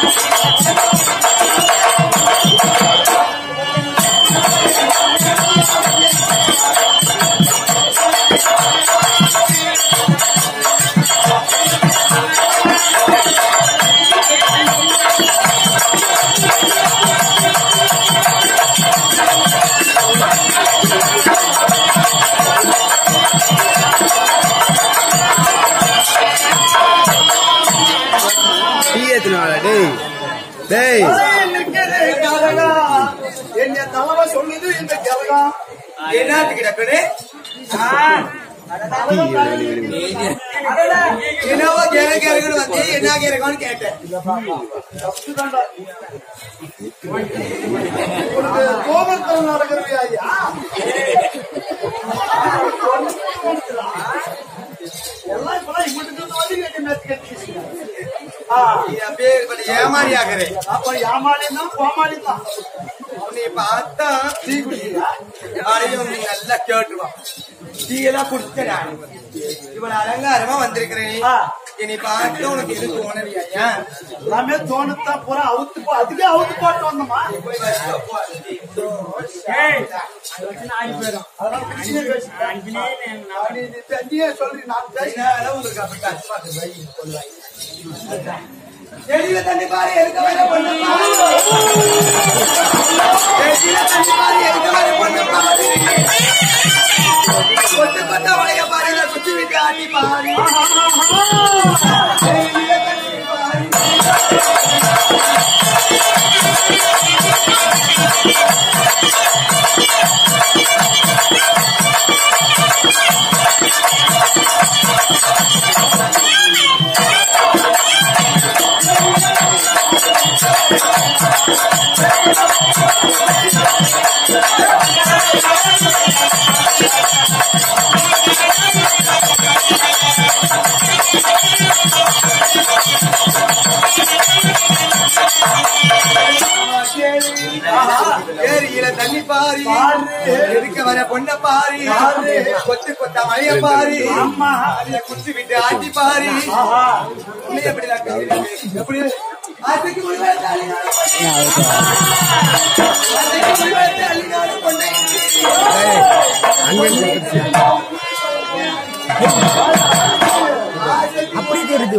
Tea ஏத்துனால டேய் டேய் என்ன தலைவ சொல்லுது இந்த ஜலகம் என்னத்துக்கு டக்குனு என்னவோ கேர கேரகன்னு வந்து என்ன கேரகான்னு கேட்டேன் உனக்கு கோபத்தில் நடக்கிறது ஐயா எல்லாம் இப்பதான் இங்கிட்டு வந்து என்ன கேட்டீங்க ஆ, என் பேர் பண்ணி ஏமாறி ஆகிறேன் அப்ப ஏமாளின்னா கோமாளி தான் நீ பார்த்தா டீ குடிக்கிறா அதையும் நீ நல்லா கேட்டுருவான் டீ எல்லாம் குடிச்சடா இவன் அலங்காரமா வந்திருக்கிறேன் ஆ. இனி பார்த்து உனக்கு எது தோணலையா எல்லாமே தோணுத்தான் பூரா அவுத்து போ அதுக்கே அவுத்து போட்டு வந்தோமா போய் வச்சுக்கோ, போ. அதெல்லாம் பிரச்சனை பேசுறேன். நான் நீ தண்ணியே சொல்லி நான் பேசினேன் அதனால உங்களுக்கு அப்படி கஷ்டமாட்டு வை, சொல்லுவாங்க. செடியில தண்ணி பாரு எதுக்க வர பொண்ணு பாரு செடியில தண்ணி பாரு எதுக்க வர பொண்ணு பாரு கொத்து கொத்த வளைய பாரு இல்ல குச்சி விட்டு ஆட்டி பாரு செடியில தண்ணி பாரு ஏரியில தண்ணி பாரு எதுக்க வர பொண்ண பாரு கொத்து கொத்த மழைய பாரு அதுல குச்சி விட்டு ஆட்டி பாரு உன்னை எப்படி நான் கருதுறேன்? எப்படி அதுக்கு முன்னாடி அழினாலும் அதுக்கு முன்னாடி அழினாலும் பொண்ணை அப்படி தெரியுது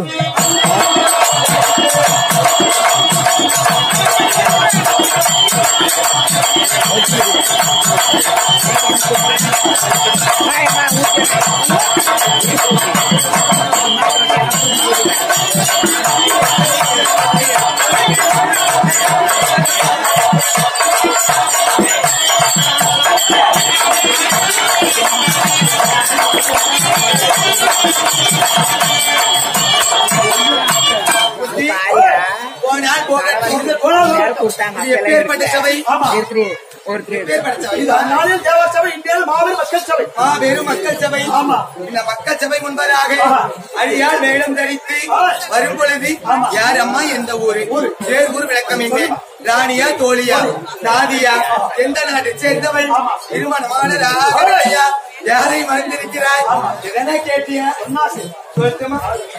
போனால் போகட்டும். இது எப்பேற்பட்ட சபை எப்பேற்பட்ட சபை இது அந்நாளில் தேவர் சபை இந்தியாவில் மாபெரும் மக்கள் சபை ஆ, வெறும் மக்கள் சபை ஆமா. இந்த மக்கள் சபை முன்பதாக ஆமா. அடியால் வேடம் தரித்து ஆ. வரும் பொழுது ஆமா. யார் அம்மா எந்த ஊரு வேறு ஊர் விளக்கம் என்ன ராணியா தோழியா சாதியா எந்த நாட்டை சேர்ந்தவள் திருமணமான ராகவையா யாரை மறந்திருக்கிறாய் எதனா கேட்டியா சொன்னா சரி. சொல்லட்டுமா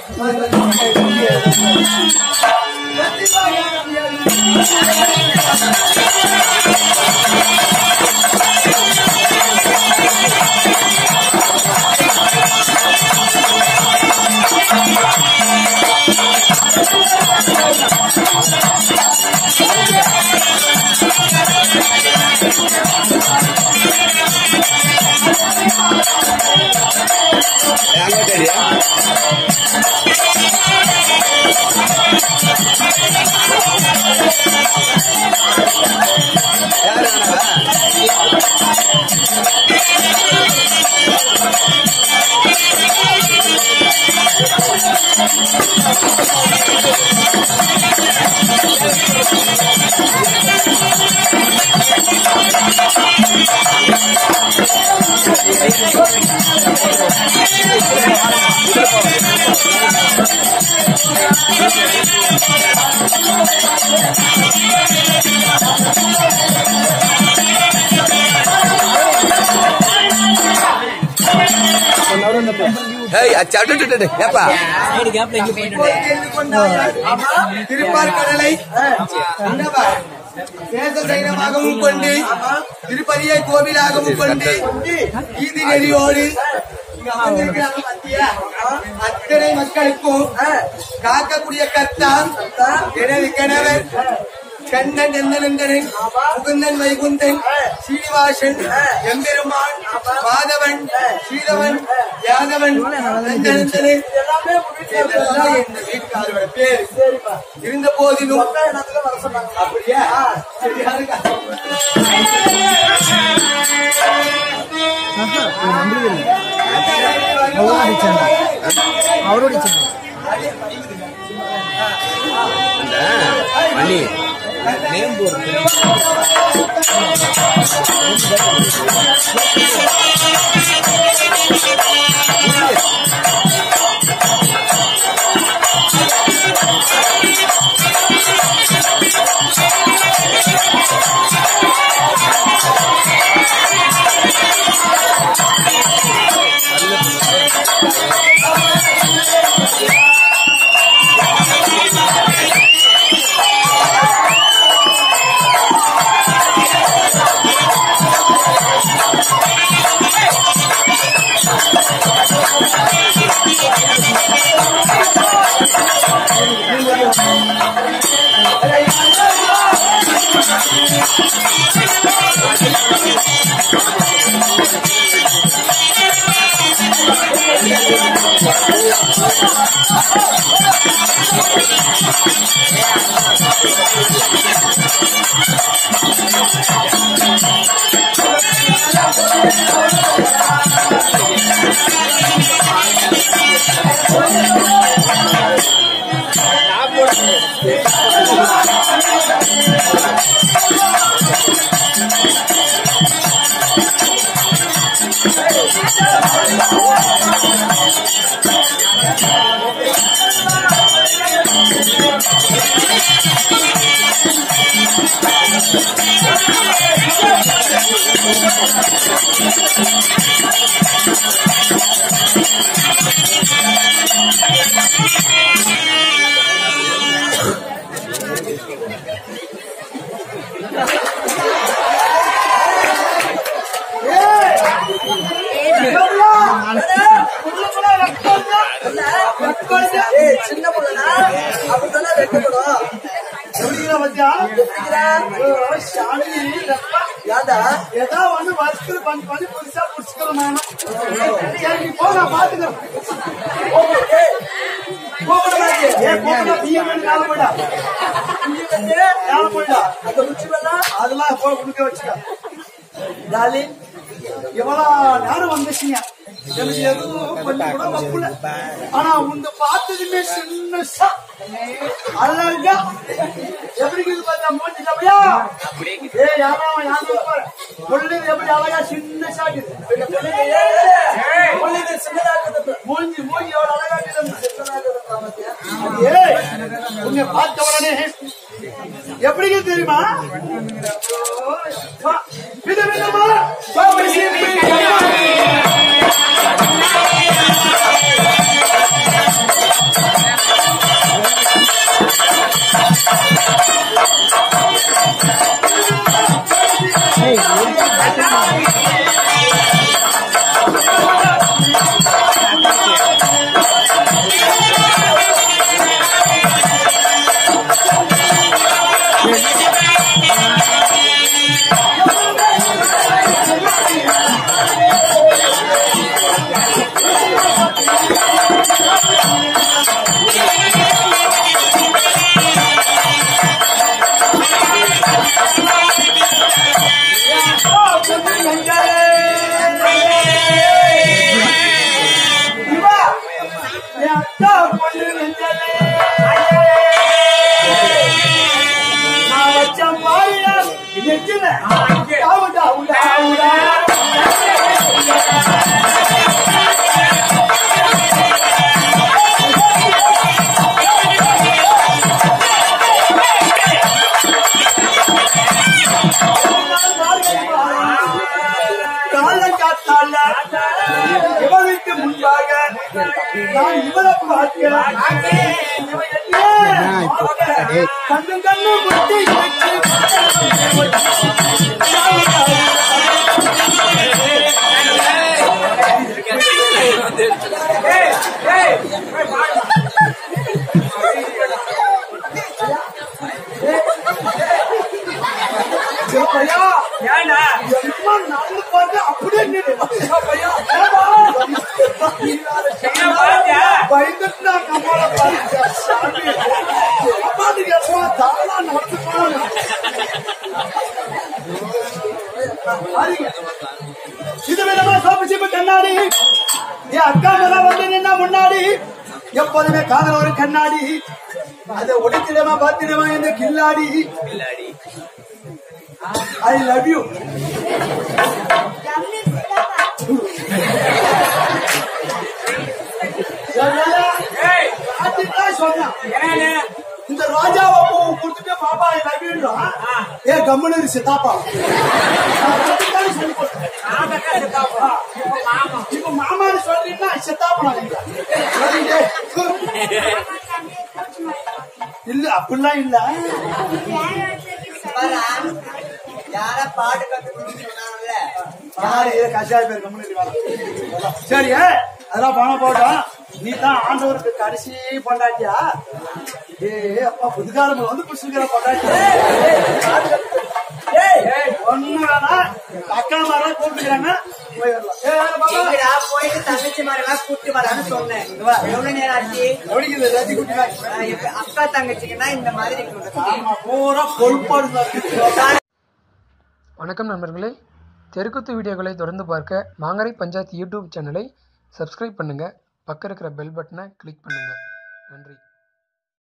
யாரோ தெரியா யாரு ஆனவா? ஏய் அச்சா அடு, அடு, அடு, ஏப்பா இப்போது தெரிந்து கொண்டார்கள். திருப்பார் கடலை என்னவா? சேத சைனமாகவும் கொண்டு திருப்பதியை கோவிலாகவும் கொண்டு நீதி நெறியோடு இங்க அமர்ந்திருக்கிறாங்க பாத்தியா? அத்தனை மக்களுக்கும் காக்கக்கூடிய கர்த்தா எனது கணவர் கண்ணன் எந்தனந்தனன் முகுந்தன் வைகுந்தன் சீனிவாசன் எம்பெருமான் மாதவன் ஸ்ரீதவன் யாதவன் நந்தனந்தனன் இதெல்லாம் எங்க வீட்டுக்காரோட பேர் இருந்த போதிலும் அப்படியா சரி, யாருக்கா? மணி நேம் போடுறது சின்ன புள்ளனா அப்படித்தானே வெட்டப்படும் எப்படிங்கிற பத்தியா? ஓ, சாமி, ரப்பா. ஏன்டா ஏதோ ஒண்ணு வருஷத்துல பண்ணி பண்ணி புதுசா புடிச்சுக்கிறோம் நானு. சரி, நீ போ, நான் பாத்துக்கிறேன். கூப்பிடுறாங்க ஏய், போங்கடா, நீயே வந்து மேல போடா. மேல போடா. அந்த உச்சி வெள்ளம் அதெல்லாம் போய் உனக்கு வச்சுக்க டார்லிங் எவ்வளவு நேரம் வந்துச்சுங்க எனக்கு எதுவும் கொஞ்சம் கூட வப்புல ஆனா உங்க பார்த்ததுமே சின்ன சா. அழகா எப்படி இருக்குது பார்த்தா மூஞ்சி அப்படியா ஏ யாரா யாரும் பொண்ணு எப்படி அழகா சின்ன சாக்குது புள்ளிங்க சின்னதா இருக்குது மூஞ்சி மூஞ்சி எவ்வளவு அழகா இருக்குது ஏய் உன்னை பார்த்த உடனே எப்படிங்க தெரியுமா வித விதமா சோம்பேறி சிரிப்பு. இவா, என் அக்கா பொண்ணு நெஞ்சலே. நான் வச்ச பாருயா, நெஞ்சில. ஆவுடா, ஆவுடா, ஆவுடா. காலங்காத்தால இவனுக்கு முன்பாக நான் இவளை பார்க்கிறேன் கண்ணு கண்ணு முட்டி பையா ஏண்டா என்னமா நடந்து பார்த்து அப்படியே நின்று பையா என்ன பாத்தியா பயந்துட்டு நான் நம்மள பார்த்தேன் சாமி அம்மாவுக்கு எப்போ தானா நடந்து போனாங்க இது விதமா சோப்பு சீப்பு கண்ணாடி என் அக்கா மேல வந்து நின்னா முன்னாடி எப்போதுமே காதல் ஒரு கண்ணாடி அதை உடைத்திடமா பார்த்திடமா இந்த கில்லாடி ஐ லவ் யூ ஏய் சொன்னான் என்னன்னு இந்த ரோஜாவை பூ கொடுத்துட்டு பாப்பா ஐ லவ் யூன்றான் ஏ கம்முனு சித்தாப்பா நான் அதுக்குதான் சொல்லி கொடுத்தேன். ஆதக்கா சித்தாப்பா இப்ப மாமா இப்ப மாமான்னு சொல்றீங்கன்னா சித்தாப்பா இல்ல அப்படிலாம் இல்ல யார பாட்டு கத்து சொன்னாங்கல்ல யாரு கஷாய பேர் கம்முனு சரி அதெல்லாம் பணம் போட்டோம் நீ தான் ஆண்டவருக்கு கடைசி பொண்டாட்டியா ஏ அப்பா புதுக்காலம் வந்து புடிச்சிருக்கிற பொண்டாட்டியா ஒண்ணு வேணா அக்கா மாதிரி கூப்பிட்டுக்கிறாங்க போய் வரலாம் ஏய், பாப்பா. எங்கடா போயிட்டு தங்கச்சி மாதிரி எல்லாம் கூட்டு வரான்னு சொன்னேன் எவ்வளவு நேரம் ஆச்சு எப்படி இந்த ரஜி குட்டி தான்? நான் இப்ப அக்கா தங்கச்சிக்குன்னா இந்த மாதிரி கொடுக்கணும். ஆமா பூரா கொழுப்பாடு தான் வணக்கம் நண்பர்களே தெருக்குத்து வீடியோக்களை தொடர்ந்து பார்க்க மாங்கரை பஞ்சாயத்து யூடியூப் சேனலை சப்ஸ்கிரைப் பண்ணுங்கள் பக்கம் இருக்கிற பெல் பட்டனை கிளிக் பண்ணுங்கள் நன்றி